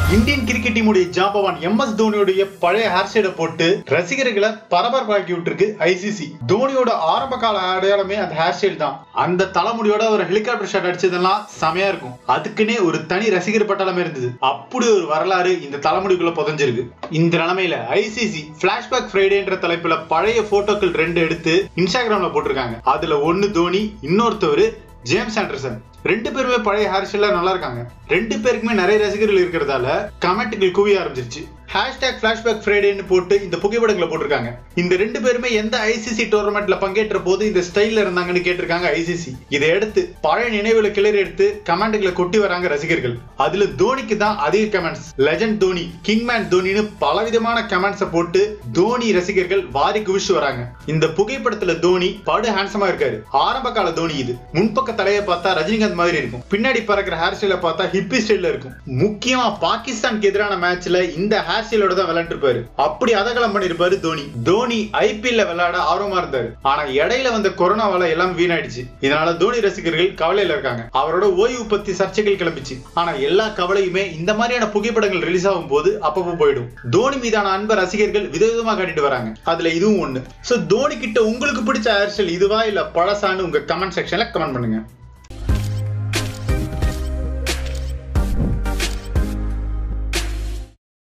Indian cricket டீமுடைய ஜாம்பவான் M S தோனியோடைய பழைய hair ஸ்டைலை போட்டு ரசிகர்களை பரபரப்பாக்கி விட்டுருக்கு ஐசிசி தோனியோட ஆரம்ப கால அடையாளமே அந்த ஹேர் ஸ்டைல் தான் அந்த தலைமுடியோட ஒரு ஹெலிகாப்டர் ஷாட் அடிச்சதெல்லாம் செமையா இருக்கும் அதுக்குன்னே ஒரு தனி ரசிகர் பட்டாளமே இருந்தது அப்படி ஒரு வரலாறு இந்த தலைமுடிக்குள்ள புதஞ்சிருக்கு இந்த நிலைமையில ஐசிசி பிளாஷ்பேக் ஃப்ரைடேன்ற தலைப்புல பழைய போட்டோக்கள் ரெண்டு எடுத்து இன்ஸ்டாகிராம்ல போட்டிருக்காங்க அதுல ஒன்னு தோனி இன்னொருத்தவர் ஜேம்ஸ் ஆண்டர்சன் ரெண்டு பேருமே பழைய ஹேர் ஸ்டைல நல்லா இருக்காங்க ரெண்டு பேருக்குமே நிறைய ரசிகர்கள் இருக்கிறதால கமெண்ட்டுகள் குவிய ஆரம்பிச்சிருச்சு ஹேஷ்டாக் பிளாஷ்பேக் ஃப்ரைடேன்னு போட்டு இந்த புகைப்படங்களை போட்டிருக்காங்க இந்த ரெண்டு பேருமே எந்த ஐசிசி டோர்னமெண்ட்ல பங்கேற்ற போது இந்த ஸ்டைல்ல இருந்தாங்கன்னு கேட்டிருக்காங்க ஐசிசி இதை எடுத்து பழைய நினைவுல கிளறி எடுத்து கமெண்ட்களை கொட்டி வராங்க ரசிகர்கள் அதுல தோனிக்கு தான் அதிக கமெண்ட்ஸ் லெஜண்ட் தோனி கிங்மேன் தோனின்னு பலவிதமான கமெண்ட்ஸை போட்டு தோனி ரசிகர்கள் வாரி குவிச்சு வராங்க இந்த புகைப்படத்துல தோனி படு ஹேண்ட்ஸமா இருக்காரு ஆரம்ப கால தோனி இது முன்பக்க தலையை பார்த்தா ரஜினிகாந்த் மாதிரி இருக்கும் பின்னாடி பறக்கிற ஹேர் ஸ்டைல பார்த்தா ஹிப்பி ஸ்டைல்ல இருக்கும் முக்கியமா பாகிஸ்தானுக்கு எதிரான மேட்ச்ல இந்த ஹேர் ஸ்டைலோட தான் விளையாண்டுருப்பாரு அப்படி அதகலம் பண்ணிருப்பாரு தோனி தோனி ஐபிஎல்ல விளையாட ஆர்வமா இருந்தாரு ஆனா இடையில வந்த கொரோனாவால எல்லாம் வீணாயிடுச்சு இதனால தோனி ரசிகர்கள் கவலையில இருக்காங்க அவரோட ஓய்வு பத்தி சர்ச்சைகள் கிளம்பிச்சு ஆனா எல்லா கவலையுமே இந்த மாதிரியான புகைப்படங்கள் ரிலீஸ் ஆகும் போது அப்பப்போ போயிடும் தோனி மீதான அன்பை ரசிகர்கள் விதவிதமா காட்டிட்டு வராங்க அதுல இதுவும் ஒண்ணு சோ தோனி கிட்ட உங்களுக்கு பிடிச்ச ஹேர் ஸ்டைல் இதுவா இல்ல பழசான்னு உங்க கமெண்ட் செக்ஷன்ல கமெண்ட் பண்ணுங்க